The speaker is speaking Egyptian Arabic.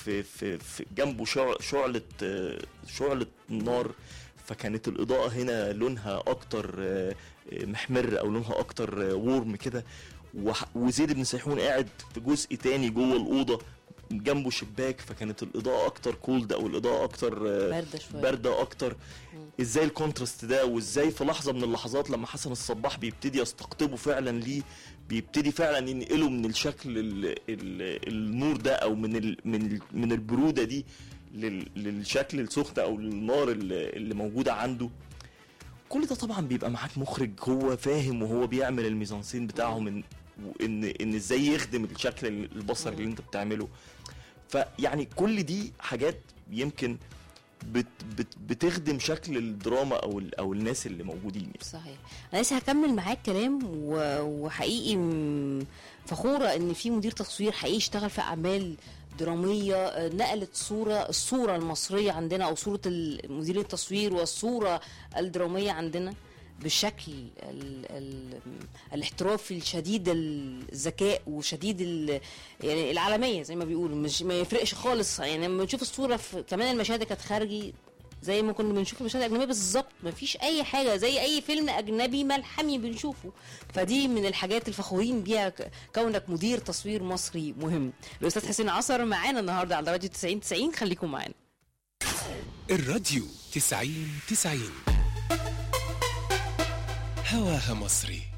في في, في جنبه شع- شعله آه، شعله نار فكانت الاضاءه هنا لونها اكتر آه، آه، محمر او لونها اكتر آه، وورم كده وح- وزيد بن سيحون قاعد في جزء تاني جوه الاوضه جنبه شباك فكانت الاضاءه اكتر كولد او الاضاءه اكتر آه، بارده شويه بارده اكتر مم. ازاي الكونتراست ده وازاي في لحظه من اللحظات لما حسن الصباح بيبتدي يستقطبه فعلا ليه بيبتدي فعلا ينقله من الشكل ال ال النور ده او من ال من ال من البروده دي لل للشكل السخن او النار اللي, اللي موجوده عنده كل ده طبعا بيبقى معاك مخرج هو فاهم وهو بيعمل الميزانسين بتاعه من وان ان ازاي يخدم الشكل البصري اللي انت بتعمله فيعني كل دي حاجات يمكن بت بت بتخدم شكل الدراما او ال او الناس اللي موجودين يعني. صحيح انا لسه هكمل معاك كلام و- وحقيقي م- فخوره ان في مدير تصوير حقيقي اشتغل في اعمال دراميه آه، نقلت صوره الصوره المصريه عندنا او صوره ال- مدير التصوير والصوره الدراميه عندنا بالشكل ال ال الاحترافي الشديد الذكاء وشديد ال يعني العالميه زي ما بيقولوا مش ما يفرقش خالص يعني لما نشوف الصوره في كمان المشاهد اللي كانت خارجي زي ما كنا بنشوف المشاهد الاجنبيه بالظبط مفيش اي حاجه زي اي فيلم اجنبي ملحمي بنشوفه فدي من الحاجات الفخورين بيها ك- كونك مدير تصوير مصري مهم الاستاذ حسين عصر معانا النهارده على راديو 90 90 خليكم معانا الراديو تسعين تسعين هواها مصري